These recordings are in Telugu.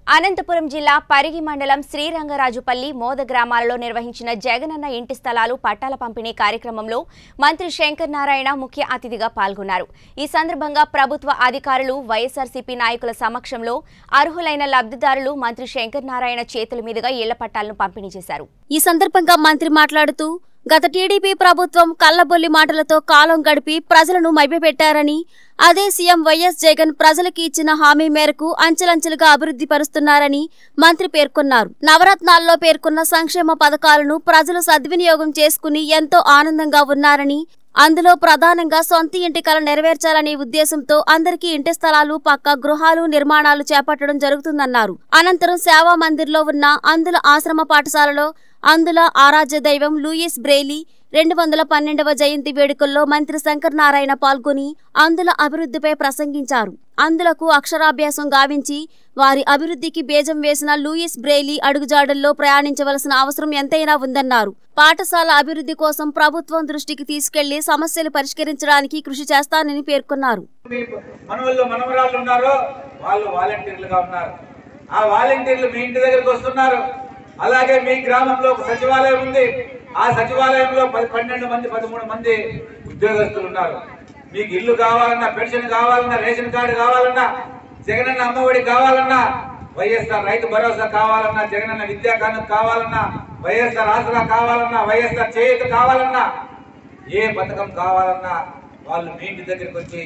అనంతపురం జిల్లా పరిగి మండలం శ్రీరంగరాజుపల్లి మోద గ్రామాలలో నిర్వహించిన జగనన్న ఇంటి స్థలాలు పట్టాల పంపిణీ కార్యక్రమంలో మంత్రి శంకర్ నారాయణ ముఖ్య అతిథిగా పాల్గొన్నారు ఈ సందర్భంగా ప్రభుత్వ అధికారులు వైఎస్ఆర్సీపీ నాయకుల సమక్షంలో అర్హులైన లబ్ధిదారులు మంత్రి శంకర్ నారాయణ చేతుల మీదుగా ఇళ్ల పట్టాలను పంపిణీ చేశారు ఈ సందర్భంగా మంత్రి మాట్లాడుతూ గత టీడీపీ ప్రభుత్వం కల్లబొల్లి మాటలతో కాలం గడిపి ప్రజలను మభ్యపెట్టారని అదే సీఎం వైఎస్ జగన్ ప్రజలకు ఇచ్చిన హామీ మేరకు అంచెలంచెలుగా అభివృద్ధి పరుస్తున్నారని మంత్రి పేర్కొన్నారు నవరత్నాల్లో పేర్కొన్న సంక్షేమ పథకాలను ప్రజలు సద్వినియోగం చేసుకుని ఎంతో ఆనందంగా ఉన్నారని అందులో ప్రధానంగా సొంత ఇంటి కల నెరవేర్చాలనే ఉద్దేశంతో అందరికీ ఇంటి స్థలాలు పక్క గృహాలు నిర్మాణాలు చేపట్టడం జరుగుతుందన్నారు అనంతరం సేవా మందిర్లో ఉన్న అందుల ఆశ్రమ పాఠశాలలో అందుల ఆరాధ్య దైవం లూయిస్ బ్రెయిలీ రెండు వందల పన్నెండవ జయంతి వేడుకల్లో మంత్రి శంకర్ నారాయణ పాల్గొని అందుల అభివృద్ధిపై ప్రసంగించారు అందులకు అక్షరాభ్యాసం గావించి వారి అభివృద్ధికి బీజం వేసిన లూయిస్ బ్రెయిలీ అడుగుజాడల్లో ప్రయాణించవలసిన అవసరం ఎంతైనా ఉందన్నారు పాఠశాల అభివృద్ధి కోసం ప్రభుత్వం దృష్టికి తీసుకెళ్లి సమస్యలు పరిష్కరించడానికి కృషి చేస్తానని పేర్కొన్నారు మీ మనవళ్ళు మనవరాళ్ళు ఉన్నారో వాళ్ళు వాలంటీర్లుగా ఉన్నారు ఆ వాలంటీర్లు మీ ఇంటి దగ్గరికి వస్తున్నారు అలాగే మీ గ్రామంలో ఒక సచివాలయం ఉంది ఆ సచివాలయంలో పది పన్నెండు మంది పదమూడు మంది ఉద్యోగస్తులు ఉన్నారు మీకు ఇల్లు కావాలన్నా పెన్షన్ కావాలన్నా రేషన్ కార్డు కావాలన్నా జగనన్న అమ్మఒడి కావాలన్నా వైఎస్ఆర్ రైతు భరోసా కావాలన్నా జగనన్న విద్యా కానుక కావాలన్నా వైఎస్ఆర్ ఆసరా కావాలన్నా వైఎస్ఆర్ చేయూత కావాలన్నా ఏ పథకం కావాలన్నా వాళ్ళు మీ ఇంటి దగ్గరికి వచ్చి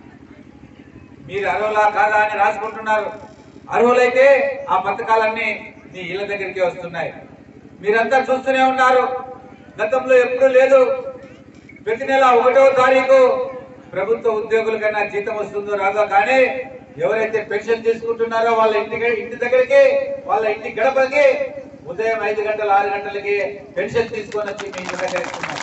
మీరు అర్హులా కాదా అని రాసుకుంటున్నారు అర్హులైతే ఆ పథకాలన్నీ మీ ఇళ్ళ దగ్గరికి వస్తున్నాయి మీరంతా చూస్తూనే ఉన్నారు గతంలో ఎప్పుడూ లేదు ప్రతి నెల ఒకటో తారీఖు ప్రభుత్వ ఉద్యోగులకైనా జీతం వస్తుందో రాదో కానీ ఎవరైతే పెన్షన్ తీసుకుంటున్నారో వాళ్ళ ఇంటికి ఇంటి దగ్గరికి వాళ్ళ ఇంటి గడపకి ఉదయం ఐదు గంటల ఆరు గంటలకి పెన్షన్ తీసుకొని వచ్చి మీ ఇంటి దగ్గర ఇస్తున్నారు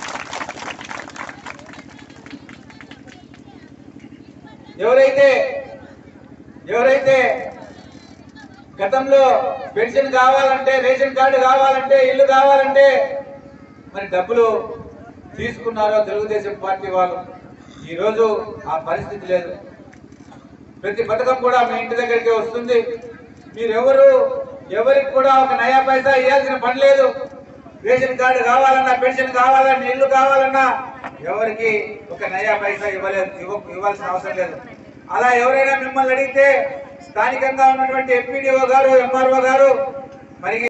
ఎవరైతే ఎవరైతే గతంలో పెన్షన్ కావాలంటే రేషన్ కార్డు కావాలంటే ఇల్లు కావాలంటే మరి డబ్బులు తీసుకున్నారో తెలుగుదేశం పార్టీ వాళ్ళు ఈరోజు ఆ పరిస్థితి లేదు ప్రతి పథకం కూడా మీ ఇంటి దగ్గరికి వస్తుంది మీరెవరు ఎవరికి కూడా ఒక నయా పైసా ఇవ్వాల్సిన పని లేదు రేషన్ కార్డు కావాలన్నా పెన్షన్ కావాలన్నా ఇల్లు కావాలన్నా ఎవరికి ఒక నయా పైసా ఇవ్వలేదు ఇవ్వ- ఇవ్వాల్సిన అవసరం లేదు అలా ఎవరైనా మిమ్మల్ని అడిగితే స్థానికంగా ఉన్నటువంటి ఎంపీడీఓ గారు ఎంఆర్ఓ గారు మరి